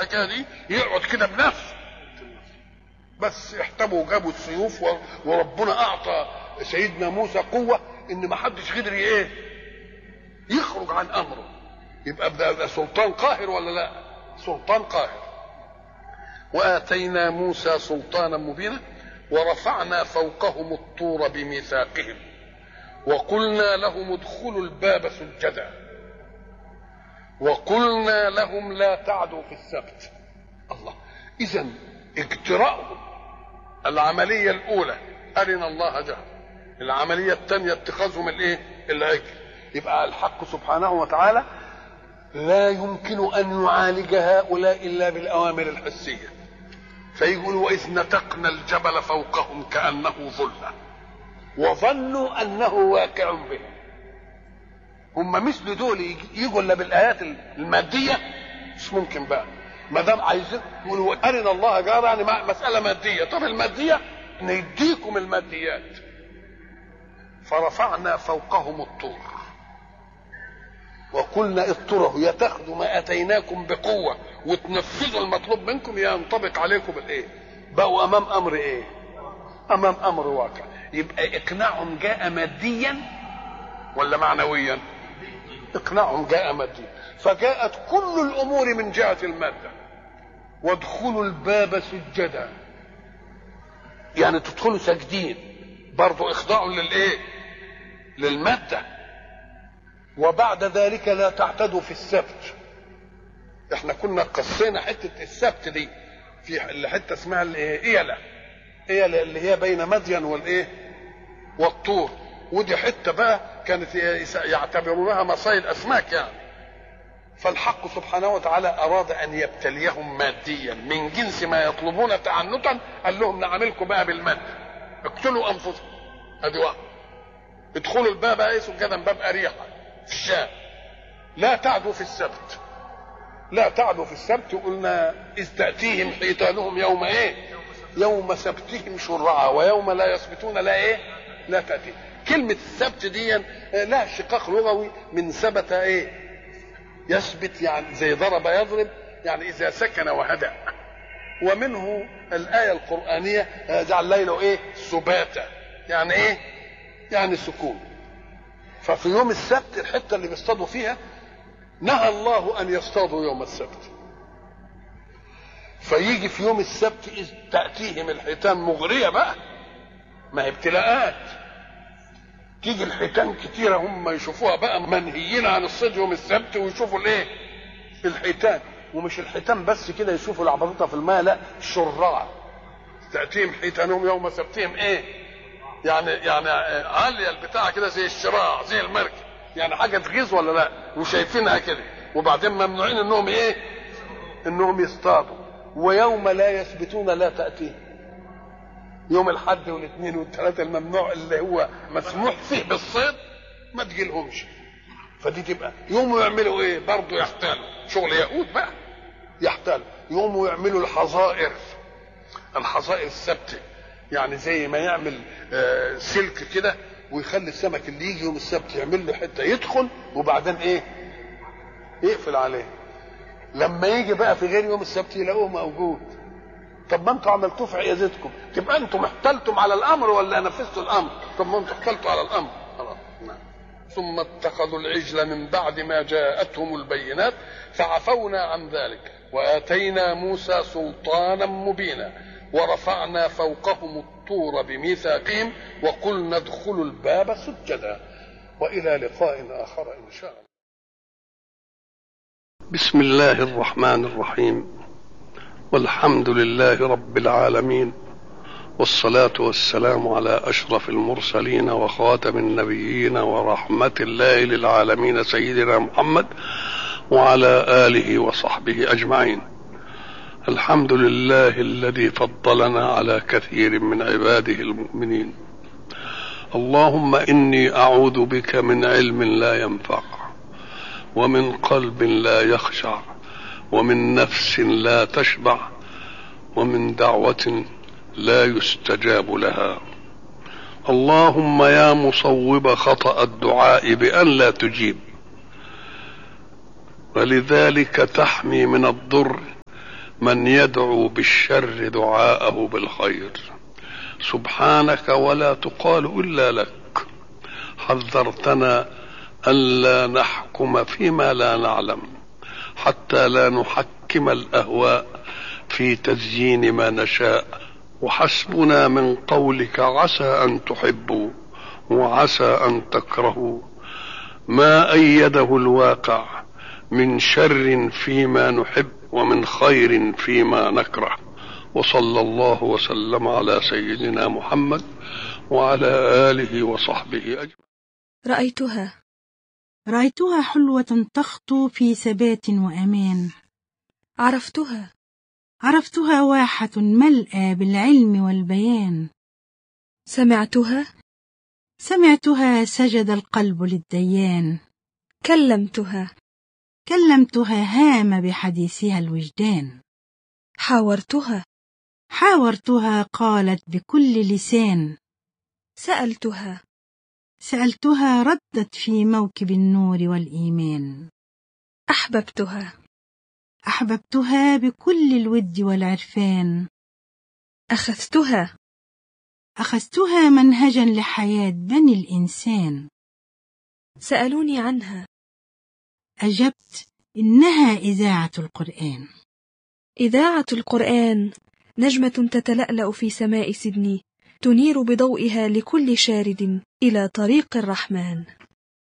الحكايه دي يقعد كده بنفسه بس احتموا وجابوا السيوف و- وربنا اعطى سيدنا موسى قوه ان ما حدش قدر ايه يخرج عن امره يبقى ده, ده سلطان قاهر ولا لا سلطان قاهر واتينا موسى سلطانا مبينا ورفعنا فوقهم الطور بميثاقهم وقلنا لهم ادخلوا الباب سجدا وقلنا لهم لا تعدوا في السبت الله اذا اجتراءهم العمليه الاولى ارنا الله جهل العمليه الثانيه اتخاذهم الايه العجل يبقى الحق سبحانه وتعالى لا يمكن ان يعالج هؤلاء الا بالاوامر الحسيه فيقول واذ نتقنا الجبل فوقهم كانه ظله وظنوا انه واقع بهم هم مثل دول يجي- يجوا الا بالايات الماديه مش ممكن بقى ما دام عايزين يقولوا ارنا الله جار يعني مع- مساله ماديه طب الماديه نديكم الماديات فرفعنا فوقهم الطور وقلنا اضطروا يا تاخذوا ما اتيناكم بقوه وتنفذوا المطلوب منكم يا ينطبق عليكم الايه بقوا امام امر ايه امام امر واقع يبقى اقناعهم جاء ماديا ولا معنويا اقناعهم جاء ماديا فجاءت كل الامور من جهه الماده وادخلوا الباب سجدا يعني تدخلوا ساجدين برضو اخضاع للايه للماده وبعد ذلك لا تعتدوا في السبت احنا كنا قصينا حته السبت دي في اللي حته اسمها الايه ايله ايله اللي هي بين مدين والايه والطور ودي حته بقى كانت يعتبرونها مصايد اسماك يعني فالحق سبحانه وتعالى اراد ان يبتليهم ماديا من جنس ما يطلبون تعنتا قال لهم نعاملكم بقى بالماده اقتلوا انفسكم ادي واحد ادخلوا الباب ايه سجدا باب اريحه في الشام لا تعدوا في السبت لا تعدوا في السبت قلنا اذ تاتيهم حيتانهم يوم ايه يوم سبتهم شرعا ويوم لا يسبتون لا ايه لا تاتيهم كلمه السبت دي لها شقاق لغوي من ثبت ايه يثبت يعني زي ضرب يضرب يعني اذا سكن وهدأ ومنه الآية القرآنية جعل الليل ايه سباتا يعني ايه يعني سكون ففي يوم السبت الحتة اللي بيصطادوا فيها نهى الله أن يصطادوا يوم السبت فيجي في يوم السبت إذ تأتيهم الحيتان مغرية بقى ما هي ابتلاءات تيجي الحيتان كتيرة هم يشوفوها بقى منهيين عن الصيد يوم السبت ويشوفوا الايه الحيتان ومش الحيتان بس كده يشوفوا العبطوطة في الماء لا شراع تأتيهم حيتانهم يوم سبتهم ايه يعني يعني عالية البتاع كده زي الشراع زي المركب يعني حاجة تغيظ ولا لا وشايفينها كده وبعدين ممنوعين انهم ايه انهم يصطادوا ويوم لا يثبتون لا تأتيهم يوم الحد والاثنين والثلاثة الممنوع اللي هو مسموح فيه بالصيد ما تجيلهمش فدي تبقى يوموا يعملوا ايه برضه يحتالوا شغل يهود بقى يحتالوا يوموا يعملوا الحظائر الحظائر الثابته يعني زي ما يعمل آه سلك كده ويخلي السمك اللي يجي يوم السبت يعمل له حته يدخل وبعدين ايه يقفل عليه لما يجي بقى في غير يوم السبت يلاقوه موجود طب ما انتوا عملتوه في عيادتكم تبقى انتم احتلتم على الامر ولا نفذتوا الامر طب ما انتوا احتلتوا على الامر خلاص نعم ثم اتخذوا العجل من بعد ما جاءتهم البينات فعفونا عن ذلك واتينا موسى سلطانا مبينا ورفعنا فوقهم الطور بميثاقهم وقلنا ادخلوا الباب سجدا والى لقاء اخر ان شاء الله بسم الله الرحمن الرحيم والحمد لله رب العالمين والصلاة والسلام على أشرف المرسلين وخاتم النبيين ورحمة الله للعالمين سيدنا محمد وعلى آله وصحبه أجمعين الحمد لله الذي فضلنا على كثير من عباده المؤمنين اللهم إني أعوذ بك من علم لا ينفع ومن قلب لا يخشع ومن نفس لا تشبع ومن دعوة لا يستجاب لها اللهم يا مصوب خطأ الدعاء بأن لا تجيب ولذلك تحمي من الضر من يدعو بالشر دعاءه بالخير سبحانك ولا تقال الا لك حذرتنا الا نحكم فيما لا نعلم حتى لا نحكم الاهواء في تزيين ما نشاء وحسبنا من قولك عسى ان تحبوا وعسى ان تكرهوا ما ايده الواقع من شر فيما نحب ومن خير فيما نكره وصلى الله وسلم على سيدنا محمد وعلى اله وصحبه اجمعين رأيتها رأيتها حلوة تخطو في ثبات وأمان عرفتها عرفتها واحة ملأى بالعلم والبيان سمعتها سمعتها سجد القلب للديان كلمتها كلمتها هام بحديثها الوجدان حاورتها حاورتها قالت بكل لسان سألتها سألتها ردت في موكب النور والإيمان أحببتها أحببتها بكل الود والعرفان أخذتها أخذتها منهجا لحياة بني الإنسان سألوني عنها أجبت إنها إذاعة القرآن إذاعة القرآن نجمة تتلألأ في سماء سيدني تنير بضوئها لكل شارد إلى طريق الرحمن